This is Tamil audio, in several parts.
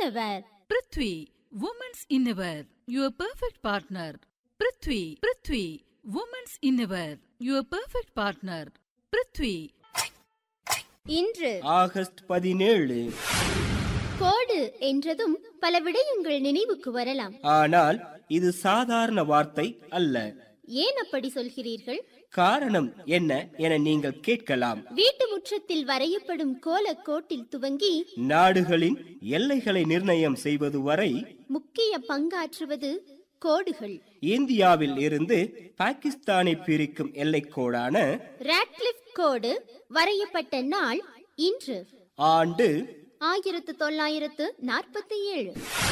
இன்னவர் Prithvi women's innerwear your perfect partner Prithvi Prithvi women's innerwear your perfect partner Prithvi இன்று ஆகஸ்ட் பதினேழு கோடு என்றதும் பல விடயங்கள் நினைவுக்கு வரலாம் ஆனால் இது சாதாரண வார்த்தை அல்ல ஏன் அப்படி சொல்கிறீர்கள் காரணம் என்ன என நீங்கள் கேட்கலாம் வீட்டு முற்றத்தில் வரையப்படும் கோலக்கோட்டில் துவங்கி நாடுகளின் எல்லைகளை நிர்ணயம் செய்வது வரை முக்கிய பங்காற்றுவது கோடுகள் இந்தியாவில் இருந்து பாகிஸ்தானை பிரிக்கும் எல்லைக்கோடான ராட்லிஃப் கோடு வரையப்பட்ட நாள் இன்று ஆண்டு ஆயிரத்து தொள்ளாயிரத்து நாற்பத்தி ஏழு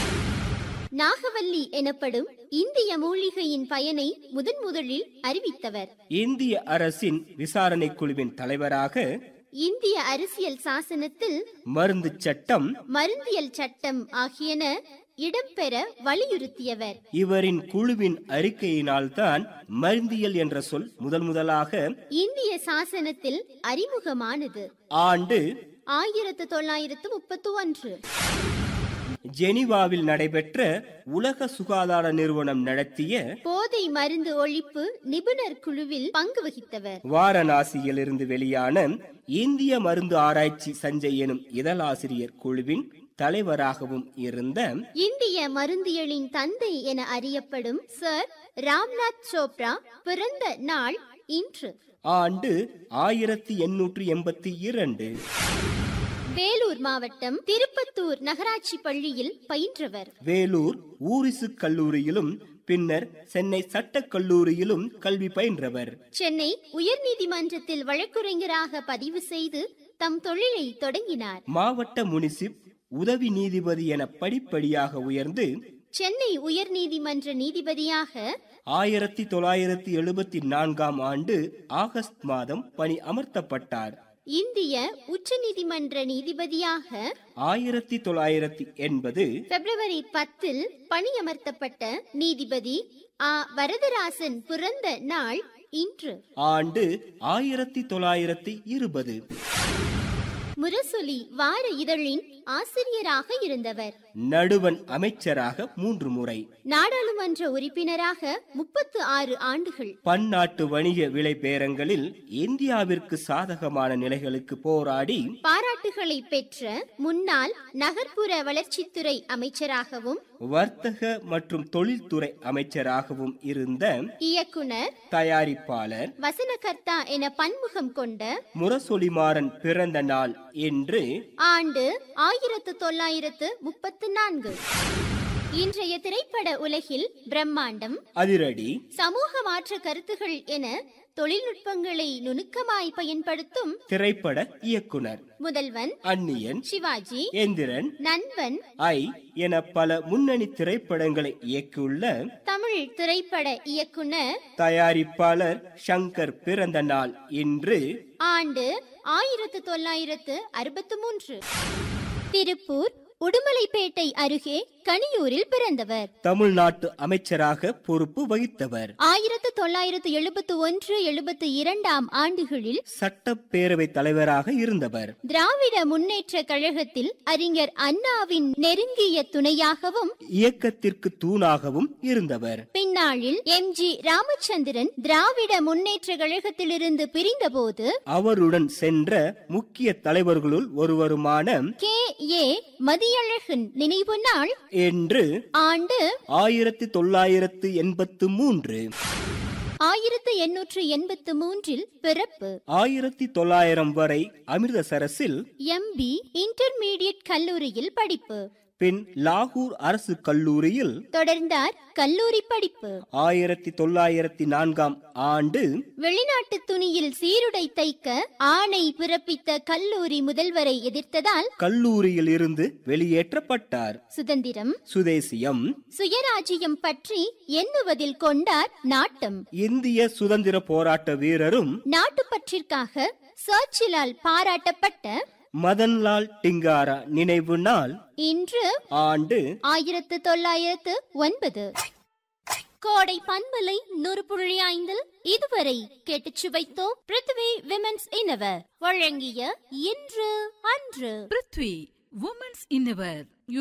நாகவல்லி எனப்படும் இந்திய மூலிகையின் பயனை முதன் முதலில் அறிவித்தவர் இந்திய அரசின் விசாரணை குழுவின் தலைவராக இந்திய அரசியல் சாசனத்தில் மருந்து சட்டம் மருந்தியல் சட்டம் ஆகியன இடம்பெற வலியுறுத்தியவர் இவரின் குழுவின் அறிக்கையினால்தான் மருந்தியல் என்ற சொல் முதல் முதலாக இந்திய சாசனத்தில் அறிமுகமானது ஆண்டு ஆயிரத்து தொள்ளாயிரத்து முப்பத்து ஒன்று ஜெனீவாவில் நடைபெற்ற உலக சுகாதார நிறுவனம் நடத்திய போதை மருந்து ஒழிப்பு நிபுணர் குழுவில் பங்கு வகித்தவர் வாரணாசியிலிருந்து வெளியான இந்திய மருந்து ஆராய்ச்சி சஞ்சய் எனும் இதழாசிரியர் குழுவின் தலைவராகவும் இருந்த இந்திய மருந்தியலின் தந்தை என அறியப்படும் சர் ராம்நாத் சோப்ரா பிறந்த நாள் இன்று ஆண்டு ஆயிரத்தி எண்ணூற்றி எண்பத்தி இரண்டு வேலூர் மாவட்டம் திருப்பத்தூர் நகராட்சி பள்ளியில் பயின்றவர் வேலூர் ஊரிசு கல்லூரியிலும் பின்னர் சென்னை சட்டக் கல்லூரியிலும் கல்வி பயின்றவர் சென்னை உயர்நீதிமன்றத்தில் வழக்குரைஞராக பதிவு செய்து தம் தொழிலை தொடங்கினார் மாவட்ட முனிசிப் உதவி நீதிபதி என படிப்படியாக உயர்ந்து சென்னை உயர்நீதிமன்ற நீதிபதியாக ஆயிரத்தி தொள்ளாயிரத்தி எழுபத்தி நான்காம் ஆண்டு ஆகஸ்ட் மாதம் பணி அமர்த்தப்பட்டார் இந்திய உச்சநீதிமன்ற நீதிபதியாக ஆயிரத்தி தொள்ளாயிரத்தி எண்பது பிப்ரவரி பத்தில் பணியமர்த்தப்பட்ட நீதிபதி ஆ வரதராசன் பிறந்த நாள் இன்று ஆண்டு ஆயிரத்தி தொள்ளாயிரத்தி இருபது முரசொலி வார இதழின் ஆசிரியராக இருந்தவர் நடுவன் அமைச்சராக மூன்று முறை நாடாளுமன்ற உறுப்பினராக முப்பத்து ஆறு ஆண்டுகள் பன்னாட்டு வணிக விலை பேரங்களில் இந்தியாவிற்கு சாதகமான நிலைகளுக்கு போராடி பாராட்டுகளை பெற்ற முன்னாள் நகர்ப்புற வளர்ச்சித்துறை அமைச்சராகவும் வர்த்தக மற்றும் தொழில்துறை அமைச்சராகவும் இருந்த இயக்குனர் தயாரிப்பாளர் வசனகர்த்தா என பன்முகம் கொண்ட முரசொலிமாறன் பிறந்த நாள் என்று ஆண்டு ஆயிரத்து தொள்ளாயிரத்து முப்பத்து நான்கு இன்றைய திரைப்பட உலகில் பிரம்மாண்டம் அதிரடி சமூக மாற்ற கருத்துகள் என தொழில்நுட்பங்களை நுணுக்கமாய் பயன்படுத்தும் திரைப்பட இயக்குனர் முதல்வன் அந்நியன் சிவாஜி எந்திரன் நண்பன் ஐ என பல முன்னணி திரைப்படங்களை இயக்கியுள்ள தமிழ் திரைப்பட இயக்குனர் தயாரிப்பாளர் சங்கர் பிறந்த நாள் இன்று ஆண்டு ஆயிரத்து தொள்ளாயிரத்து அறுபத்து மூன்று திருப்பூர் உடுமலைப்பேட்டை அருகே கனியூரில் பிறந்தவர் தமிழ்நாட்டு அமைச்சராக பொறுப்பு வகித்தவர் ஆயிரத்து தொள்ளாயிரத்து எழுபத்து ஒன்று எழுபத்து இரண்டாம் ஆண்டுகளில் சட்டப்பேரவை தலைவராக இருந்தவர் திராவிட முன்னேற்ற கழகத்தில் அறிஞர் அண்ணாவின் நெருங்கிய துணையாகவும் இயக்கத்திற்கு தூணாகவும் இருந்தவர் பின்னாளில் எம் ஜி ராமச்சந்திரன் திராவிட முன்னேற்ற கழகத்திலிருந்து பிரிந்தபோது அவருடன் சென்ற முக்கிய தலைவர்களுள் ஒருவருமான கே ஏ மதியழகன் நினைவு நாள் என்று ஆண்டு ஆயிரத்தி தொள்ளாயிரத்து எண்பத்து மூன்று ஆயிரத்து எண்ணூற்று எண்பத்து மூன்றில் பிறப்பு ஆயிரத்தி தொள்ளாயிரம் வரை அமிர்தசரஸில் எம்பி இன்டர்மீடியட் கல்லூரியில் படிப்பு பின் லாகூர் அரசு கல்லூரியில் தொடர்ந்தார் கல்லூரி படிப்பு ஆயிரத்தி தொள்ளாயிரத்தி நான்காம் ஆண்டு வெளிநாட்டு துணியில் சீருடை தைக்க ஆணை பிறப்பித்த கல்லூரி முதல்வரை எதிர்த்ததால் கல்லூரியில் இருந்து வெளியேற்றப்பட்டார் சுதந்திரம் சுதேசியம் சுயராஜ்யம் பற்றி எண்ணுவதில் கொண்டார் நாட்டம் இந்திய சுதந்திர போராட்ட வீரரும் நாட்டுப்பற்றிற்காக சர்ச்சிலால் பாராட்டப்பட்ட மதன்லால் டிங்காரா நினைவு நாள் இன்று ஆண்டு ஆயிரத்து தொள்ளாயிரத்து ஒன்பது கோடை பண்பலை நூறு புள்ளி ஐந்தில் இதுவரை கேட்டுச் சுவைத்தோம் பிருத்வி விமென்ஸ் இன்னவர் வழங்கிய இன்று அன்று பிருத்வி உமன்ஸ் இன்னவர்